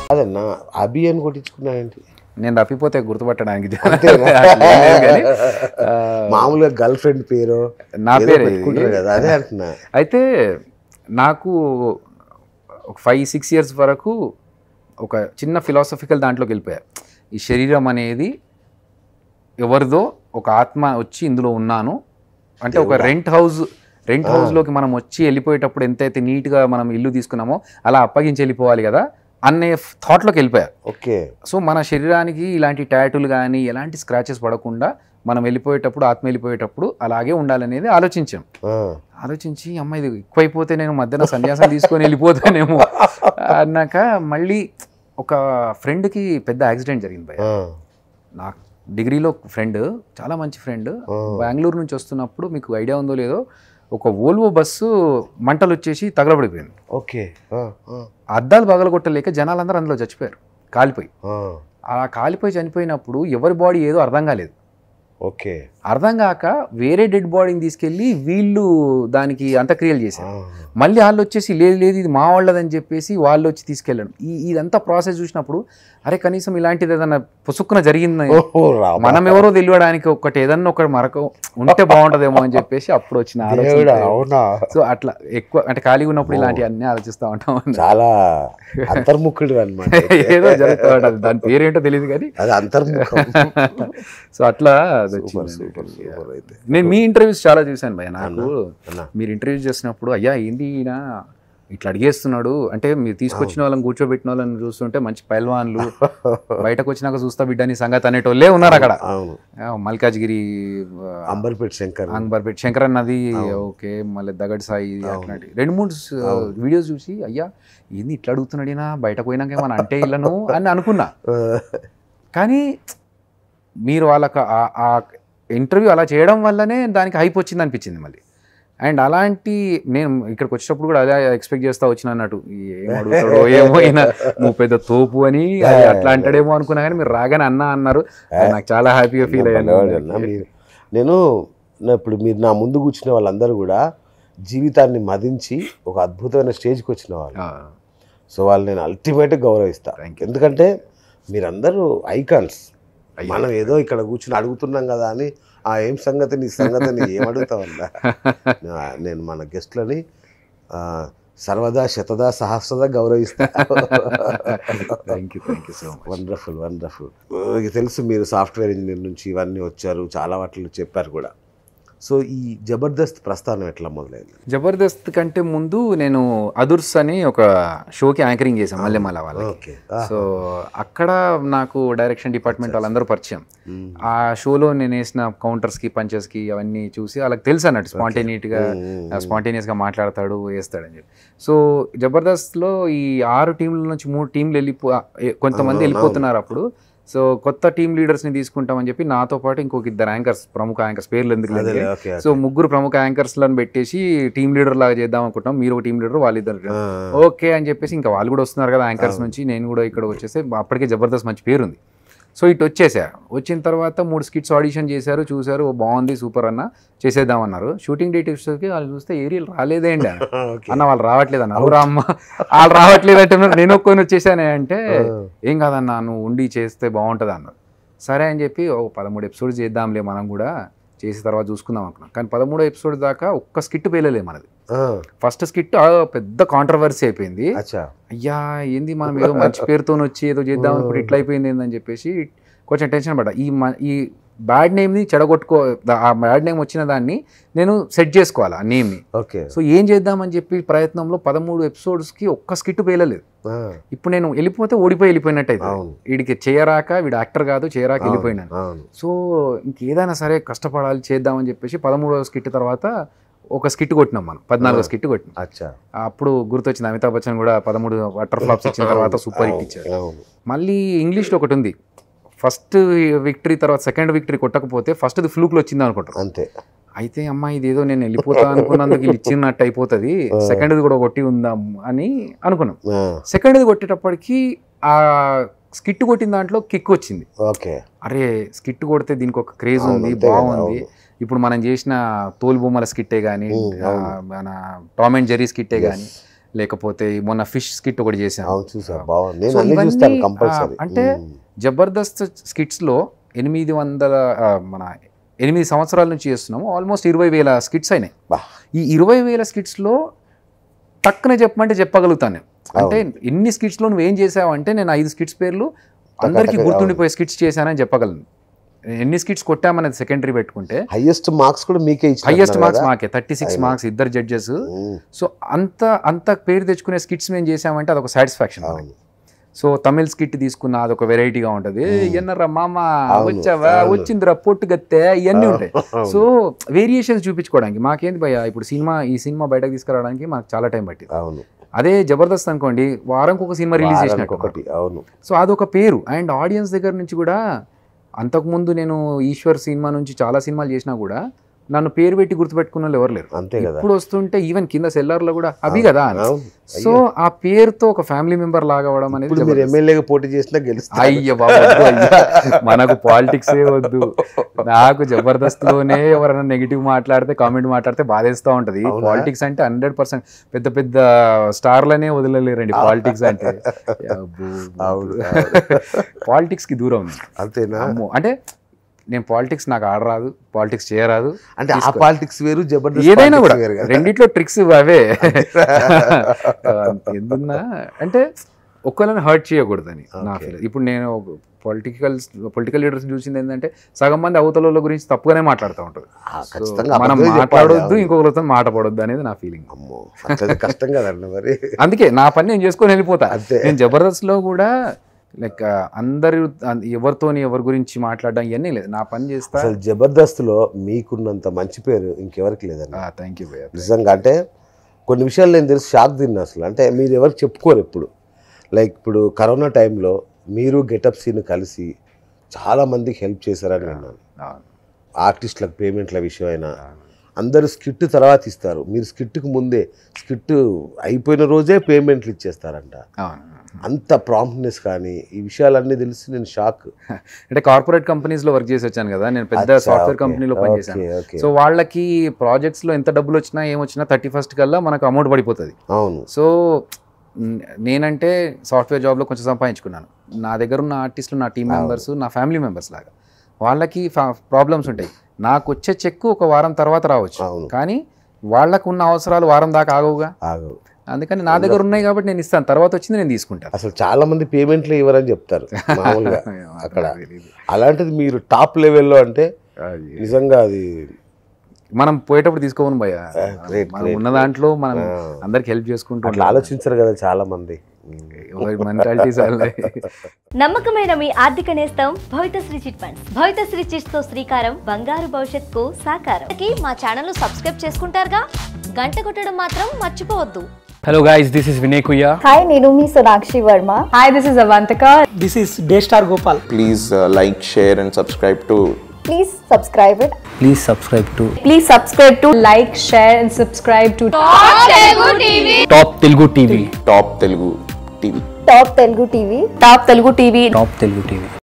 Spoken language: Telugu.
అదన్నా అభి అని కొట్టించుకున్నానండి నేను తప్పిపోతే గుర్తుపట్టడానికి అంతేనా? అట్లా ఏం లేదు కానీ, ఆ, మామూలుగా గర్ల్ ఫ్రెండ్ పేరు నా ఏదో పేరే పెట్టుకుంటారు ఇది. కదా అదే అంటున్నా అయితే నాకు ఒక ఫైవ్ సిక్స్ ఇయర్స్ వరకు ఒక చిన్న ఫిలాసఫికల్ దాంట్లోకి వెళ్ళిపోయా ఈ శరీరం అనేది ఎవరిదో ఒక ఆత్మ వచ్చి ఇందులో ఉన్నాను అంటే ఒక రెంట్ హౌస్ రెంట్ హౌస్లోకి మనం వచ్చి వెళ్ళిపోయేటప్పుడు ఎంతైతే నీట్గా మనం ఇల్లు తీసుకున్నామో అలా అప్పగించి వెళ్ళిపోవాలి కదా అనే థాట్లోకి వెళ్ళిపోయా ఓకే సో మన శరీరానికి ఇలాంటి టాటూలు కానీ ఎలాంటి స్క్రాచెస్ పడకుండా మనం వెళ్ళిపోయేటప్పుడు ఆత్మ వెళ్ళిపోయేటప్పుడు అలాగే ఉండాలనేది ఆలోచించాం ఆ, ఆలోచించి అమ్మ ఇది ఎక్కువైపోతే నేను మధ్యన సన్యాసం తీసుకొని వెళ్ళిపోతానేమో అన్నాక మళ్ళీ ఒక ఫ్రెండ్కి పెద్ద యాక్సిడెంట్ జరిగింది భయ ఆ, నా డిగ్రీలో ఫ్రెండ్ చాలా మంచి ఫ్రెండ్ ఆ. బెంగళూరు నుంచి వస్తున్నప్పుడు మీకు ఐడియా ఉందో లేదో ఒక ఓల్వో బస్సు మంటలు వచ్చేసి తగలబడిపోయింది ఓకే ఆ, ఆ, అద్దాలు పగలగొట్టలేక జనాలందరూ అందులో చచ్చిపోయారు కాలిపోయి ఆ, ఆ కాలిపోయి చనిపోయినప్పుడు ఎవరి బాడీ ఏదో అర్థం కాలేదు ఓకే అర్థం కాక వేరే డెడ్ బాడీని తీసుకెళ్ళి వీళ్ళు దానికి అంత్యక్రియలు చేశారు ఆ, మళ్ళీ వాళ్ళు వచ్చేసి లేదు లేదు ఇది మా వాళ్ళదని చెప్పేసి వాళ్ళు వచ్చి తీసుకెళ్ళడం ఈ ఇదంతా ప్రాసెస్ చూసినప్పుడు అరే కనీసం ఇలాంటిది ఏదన్నా పుసుక్కున జరిగింది ఓహో రామ మనం ఎవరో తెలియడానికి ఒకటి ఏదన్నా ఒకటి మరొక ఉంటే బాగుంటదేమో అని చెప్పేసి అప్పుడు వచ్చిన దేవుడా ఆలోచన అవునా సో అట్లా ఎక్కువ అంటే ఖాళీగా ఉన్నప్పుడు ఇలాంటి అన్ని ఆలోచిస్తూ ఉంటాం చాలా అంతర్ముఖుడు అనమాట ఏదో జరుగుతూ ఉంటుంది దాని పేరేంటో తెలియదు కానీ అది అంతర్ముఖం సో అట్లా అది సూపర్ వచ్చింది. సూపర్ సూపర్ అయితే నేను మీ ఇంటర్వ్యూస్ చాలా చూశాను భయ నాకు అన్న మీరు ఇంటర్వ్యూ చేసినప్పుడు అయ్యా ఏంది ఈయన ఇట్లా అడిగేస్తున్నాడు అంటే మీరు తీసుకొచ్చిన వాళ్ళని కూర్చోబెట్టిన వాళ్ళని చూస్తుంటే మంచి పైల్వాన్లు బయటకు వచ్చినాక చూస్తా బిడ్డ నీ సంగతి అనేటోళ్ళే ఉన్నారు అక్కడ అవును ఆ, మల్కాజ్గిరి అంబర్పేట్ శంకర్ అంబర్పేట్ శంకర్ అన్నది ఓకే మళ్ళీ దగడ్ సాయి అట్లాంటి రెండు మూడు వీడియోస్ చూసి అయ్యా ఏంది ఇట్లా అడుగుతున్నాడు ఈయన బయటకు పోయినాక ఏమన్నా అంటే ఇళ్ళను అని అనుకున్నా కానీ మీరు వాళ్ళకి ఆ- ఆ ఇంటర్వ్యూ అలా చేయడం వల్లనే దానికి హైప్ వచ్చింది అనిపించింది మళ్ళీ అండ్ అలాంటి నేను ఇక్కడికి వచ్చేటప్పుడు కూడా అదే ఎక్స్పెక్ట్ చేస్తా వచ్చిన అన్నట్టు ఏం అడుగుతాడో ఏమో ఈయన నువ్వు పెద్ద తోపు అని అది అట్లా అంటాడేమో అనుకున్నా కానీ మీరు రాగానే అన్నా అన్నారు అది నాకు చాలా హ్యాపీగా ఫీల్ భలేవాడు అయ్యాను అన్న మీరు నేను నా ఇప్పుడు మీరు నా ముందు కూర్చున్న వాళ్ళందరూ కూడా జీవితాన్ని మదించి ఒక అద్భుతమైన స్టేజ్కి వచ్చిన వాళ్ళు ఆ, సో వాళ్ళు నేను అల్టిమేట్గా గౌరవిస్తా Thank ఎందుకంటే మీరందరూ ఐకాన్స్ మనం ఏదో ఇక్కడ కూర్చుని అడుగుతున్నాం కదా అని ఆ ఏం సంగతి నీ సంగతి నీ ఏం అడుగుతావన్నా నేను మన గెస్ట్లని ఆ, సర్వదా శతదా సహస్రదా గౌరవిస్తా thank you thank you so much wonderful wonderful మీకు తెలుసు మీరు సాఫ్ట్వేర్ ఇంజనీర్ నుంచి ఇవన్నీ వచ్చారు చాలా వాటిలో చెప్పారు కూడా సో ఈ జబర్దస్త్ ప్రస్థానం ఎట్లా మొదలైంది జబర్దస్త్ కంటే ముందు నేను అదుర్స్ అని ఒక షోకి యాంకరింగ్ చేశాను మళ్ళీ మళ్ళీ వాళ్ళకి ఓకే సో అక్కడ నాకు డైరెక్షన్ డిపార్ట్మెంట్ వాళ్ళందరూ పరిచయం ఆ షోలో నేను వేసిన కౌంటర్స్కి పంచెస్కి అవన్నీ చూసి వాళ్ళకి తెలుసు అన్నట్టు స్పాంటేనియట్గా స్పాంటేనియస్గా మాట్లాడతాడు వేస్తాడని చెప్పి సో జబర్దస్త్లో ఈ ఆరు టీంల నుంచి మూడు టీంలు వెళ్ళిపో ఏ- కొంతమంది వెళ్ళిపోతున్నారు అప్పుడు సో కొత్త టీం లీడర్స్ని తీసుకుంటామని చెప్పి నాతో పాటు ఇంకొక ఇద్దరు యాంకర్స్ ప్రముఖ యాంకర్స్ పేర్లు ఎందుకు లేదు అదే కానీ. ఓకే సో ముగ్గురు ప్రముఖ యాంకర్స్లను పెట్టేసి టీం లీడర్ లాగా చేద్దాం అనుకుంటాం మీరు ఒక టీం లీడర్ వాళ్ళిద్దరు ఓకే అని చెప్పేసి ఇంకా వాళ్ళు కూడా వస్తున్నారు కదా యాంకర్స్ నుంచి నేను కూడా ఇక్కడ వచ్చేస్తే అప్పటికే జబర్దస్త్ మంచి పేరు ఉంది సో ఇటు వచ్చేసా వచ్చిన తర్వాత మూడు స్కిట్స్ ఆడిషన్ చేశారు చూశారు "ఓ, బాగుంది సూపర్ అన్న చేసేద్దామన్నారు షూటింగ్ డేట్ వచ్చేసరికి వాళ్ళు చూస్తే ఏరియల్ రాలేదేంటి అన్న. ఓకే అన్న వాళ్ళు రావట్లేదు అన్న అవురా అమ్మ వాళ్ళు రావట్లేదు అంటే నేను ఒక్కొని వచ్చేసానే అంటే ఏం కాదన్న నువ్వు ఉండి చేస్తే బాగుంటుంది అన్నారు సరే అని చెప్పి ఓ పదమూడు ఎపిసోడ్స్ చేద్దాంలే మనం కూడా చేసిన తర్వాత చూసుకుందాం అనుకున్నాం కానీ పదమూడో ఎపిసోడ్ దాకా ఒక్క స్కిట్ పేలలే మనది ఫస్ట్ స్కిట్ పెద్ద కాంట్రవర్సీ అయిపోయింది అచ్చా అయ్యా ఏంది మనం ఏదో మంచి పేరుతో వచ్చి ఏదో చేద్దాం అనుకుంటే ఇట్లా అయిపోయింది ఏందని చెప్పేసి కొంచెం టెన్షన్ పడ్డా ఈ మ- ఈ బ్యాడ్ నేమ్ని చెడగొట్టుకో దా- ఆ బ్యాడ్ నేమ్ వచ్చిన దాన్ని నేను సెట్ చేసుకోవాలి ఆ నేమ్ని ఓకే సో ఏం చేద్దామని చెప్పి ప్రయత్నంలో పదమూడు ఎపిసోడ్స్కి ఒక్క స్కిట్ పేలలేదు ఇప్పుడు నేను వెళ్ళిపోతే ఓడిపోయి వెళ్ళిపోయినట్టు అయితే అవును వీడికి చేయరాక వీడు యాక్టర్ కాదు చేయరాక వెళ్ళిపోయినాను అవును సో ఇంకేదైనా సరే కష్టపడాలి చేద్దామని చెప్పేసి పదమూడవ స్కిట్ తర్వాత ఒక స్కిట్ కొట్టినాం మనం పద్నాలుగో స్కిట్ కొట్టినాం అచ్చా అప్పుడు గుర్తొచ్చింది అమితాబ్ బచ్చన్ కూడా పదమూడు వాటర్ ఫ్లాప్స్ ఇచ్చిన తర్వాత సూపర్ హిట్ ఇచ్చాడు అవును మళ్ళీ ఇంగ్లీష్లో ఒకటి ఉంది ఫస్ట్ విక్టరీ తర్వాత సెకండ్ విక్టరీ కొట్టకపోతే ఫస్ట్ ఫ్లూక్లో వచ్చింది అనుకుంటారు అంతే అయితే అమ్మ ఇదేదో నేను వెళ్ళిపోతా అనుకున్నందుకు వీళ్ళు ఇచ్చినట్టు అయిపోతుంది సెకండ్ది కూడా కొట్టి ఉందాం అని అనుకున్నాం ఆ, సెకండ్ది కొట్టేటప్పటికి ఆ స్కిట్ కొట్టిన దాంట్లో కిక్ వచ్చింది ఓకే అరే స్కిట్ కొడితే దీనికి ఒక క్రేజ్ అవును, ఉంది అంతే కదా, బాగుంది అవును. ఇప్పుడు మనం చేసిన తోలు బొమ్మల స్కిట్టే కానీ ఉమ్, అవును. మన టామ్ అండ్ జెరీ స్కిట్టే కానీ లేకపోతే మొన్న ఫిష్ స్కిట్ ఒకటి చేశాను అవును చూసా బాగుంది నేను సో అన్ని ఇవన్నీ, చూస్తాను ఆ, కంపల్సరీ అంటే జబర్దస్త్ స్కిట్స్లో ఎనిమిది వందల ఆ, మన ఎనిమిది సంవత్సరాల నుంచి చేస్తున్నాము ఆల్మోస్ట్ ఇరవై వేల స్కిట్స్ అయినాయి బా. ఈ ఇరవై వేల స్కిట్స్లో టక్కున చెప్పమంటే చెప్పగలుగుతాను నేను అంటే ఎన్ని స్కిట్స్లో నువ్వు ఏం చేసావు అంటే నేను ఐదు స్కిట్స్ పేర్లు అందరికీ టక, గుర్తుండిపోయే స్కిట్స్ చేశానని చెప్పగలను ఎన్ని స్కిట్స్ కొట్టామనేది సెకండరీ పెట్టుకుంటే హైయెస్ట్ మార్క్స్ కూడా మీకే ఇచ్చిన హైయెస్ట్ మార్క్స్ మాకే థర్టీ సిక్స్ మార్క్స్ ఇద్దరు జడ్జెస్ ఉమ్, సో అంత అంత పేరు తెచ్చుకునే స్కిట్స్ మేము చేసామంటే అదొక సాటిస్ఫాక్షన్ అవును సో తమిళ్ స్కిట్ తీసుకున్న అదొక వెరైటీగా ఉంటది ఎన్నరా మామ అవును, వచ్చావా అవును. వచ్చిందిరా పొట్టు గత్తే ఇవన్నీ ఉంటాయి అవును. సో వేరియేషన్స్ చూపించుకోవడానికి మాకేంది భయ్య ఇప్పుడు సినిమా ఈ సినిమా బయటకు తీసుకురావడానికి మాకు చాలా టైం పట్టింది అవును అదే జబర్దస్త్ అనుకోండి వారంకి ఒక సినిమా రిలీజ్ వారానికి చేసినట్టు ఒకటి అవును సో అదొక పేరు అండ్ ఆడియన్స్ దగ్గర నుంచి కూడా అంతకుముందు నేను ఈశ్వర్ సినిమా నుంచి చాలా సినిమాలు చేసినా కూడా నన్ను పేరు పెట్టి గుర్తుపెట్టుకున్న వాళ్ళు ఎవరు లేరు అంతే కదా ఇప్పుడు వస్తుంటే ఈవెన్ కింద సెల్లార్లో కూడా అవి కదా అని. అవును సో ఆ పేరుతో ఒక ఫ్యామిలీ మెంబర్ లాగా అవడం అనేది ఇప్పుడు మీరు జబర్దస్త్. ఎమ్మెల్యేగా పోటీ చేసినా గెలుస్తారు అయ్య బాబు వద్దు అయ్యా. మనకు పాలిటిక్స్ ఏ వద్దు నాకు జబర్దస్త్ లోనే ఎవరైనా నెగిటివ్ మాట్లాడితే కామెంట్ మాట్లాడితే బాధేస్తూ ఉంటది అవునా? పాలిటిక్స్ అంటే హండ్రెడ్ పర్సెంట్ పెద్ద పెద్ద స్టార్లనే వదలలేరండి పాలిటిక్స్ అంటే అవును, పాలిటిక్స్ కి దూరం అంతేనా అమ్మో అంటే నేను పాలిటిక్స్ నాకు ఆడరాదు పాలిటిక్స్ చేయరాదు అంటే ఆ పాలిటిక్స్ వేరు జబర్దస్త్ ఏదైనా కూడా politics వేరు కదా రెండిట్లో ట్రిక్స్ అవే ఎందున్నా అంటే ఒక్కరిని హర్ట్ చేయకూడదని నా Okay. ఫీల్ ఇప్పుడు నేను పొలిటికల్ పొలిటికల్ లీడర్స్ చూసింది ఏంటంటే సగం మంది అవతల గురించి తప్పుగానే మాట్లాడుతూ ఉంటారు ఆ, So, ఖచ్చితంగా మనం అబద్ధమే చెప్పాలి. మాట్లాడొద్దు అవును. ఇంకొకరితో మాట పడొద్దు అనేది నా ఫీలింగ్ అమ్మో అట్లయితే కష్టం కదండి మరి అందుకే నా పని నేను చేసుకొని వెళ్ళిపోతా అంతే. నేను జబర్దస్త్ లో కూడా లైక్ అందరు ఎవరితోని ఎవరి గురించి మాట్లాడడం ఇవన్నీ లేదు నా పని చేస్తా అసలు జబర్దస్త్ లో మీకున్నంత మంచి పేరు ఇంకెవరికి లేదండి థ్యాంక్ యూ భయ్య నిజంగా అంటే కొన్ని విషయాలు నేను తెలిసి షాక్ తిన్నా అసలు అంటే మీరు ఎవరికి చెప్పుకోరు ఎప్పుడు లైక్ ఇప్పుడు కరోనా టైంలో మీరు గెటప్ సీన్ కలిసి చాలా మందికి హెల్ప్ చేశారని విన్నాను అవును, ఆర్టిస్టులకు పేమెంట్ల విషయమైనా అందరూ స్కిట్ తర్వాత ఇస్తారు మీరు స్కిట్కి ముందే స్కిట్ అయిపోయిన రోజే పేమెంట్లు ఇచ్చేస్తారంట అవును అంత ప్రాంప్ట్నెస్ కానీ ఈ విషయాలన్నీ తెలిసి నేను షాక్ అంటే కార్పొరేట్ కంపెనీస్ లో వర్క్ చేసి వచ్చాను కదా నేను పెద్ద అచ్చా, సాఫ్ట్వేర్ okay, కంపెనీలో పనిచేశాను okay, okay. సో వాళ్ళకి ప్రాజెక్ట్స్ లో ఎంత డబ్బులు వచ్చినా ఏమొచ్చినా థర్టీ ఫస్ట్ కల్లా మనకు అమౌంట్ పడిపోతుంది అవును సో న్- నేనంటే సాఫ్ట్వేర్ జాబ్లో కొంచెం సంపాదించుకున్నాను నా దగ్గర ఉన్న ఆర్టిస్టులు నా టీం మెంబర్స్ నా ఫ్యామిలీ మెంబర్స్ లాగా వాళ్ళకి ప్రాబ్లమ్స్ ఉంటాయి నాకు వచ్చే చెక్ ఒక వారం తర్వాత రావచ్చు అవును. కానీ వాళ్ళకు ఉన్న అవసరాలు వారం దాకా ఆగవుగా ఆగు అందుకని నా దగ్గర ఉన్నాయి కాబట్టి నేను ఇస్తాను తర్వాత వచ్చింది నేను తీసుకుంటాను అసలు చాలా మంది పేమెంట్లు ఇవ్వరని చెప్తారు మామూలుగా అక్కడ అలాంటిది మీరు టాప్ లెవెల్లో అంటే నిజంగా అది మనం పోయేటప్పుడు తీసుకోవను భయ great, మనం great, ఉన్న దాంట్లో మనం ఆ. అందరికి హెల్ప్ చేసుకుంటూ అట్లా ఆలోచించరు కదా చాలా మంది మెంటాలిటీస్ నమ్మకమైన మీ ఆర్థిక నేస్తం Bhavithasri chit funds Bhavithasri chits తో శ్రీకారం బంగారు భవిష్యత్తుకు సాకారం కి మా ఛానల్ సబ్స్క్రైబ్ చేసుకుంటారుగా గంట కొట్టడం మాత్రం మర్చిపోవద్దు Hello guys, this is Vinay Kuya. Hi నేను మీ Sonakshi Varma Hi, this is Avantika. This is Daystar Gopal. please uh, like, share, and subscribe to please subscribe it Please subscribe to Please subscribe to like, share, and subscribe to Top Telugu TV. Top Telugu TV. Top Telugu TV Top Telugu TV. Top Telugu TV.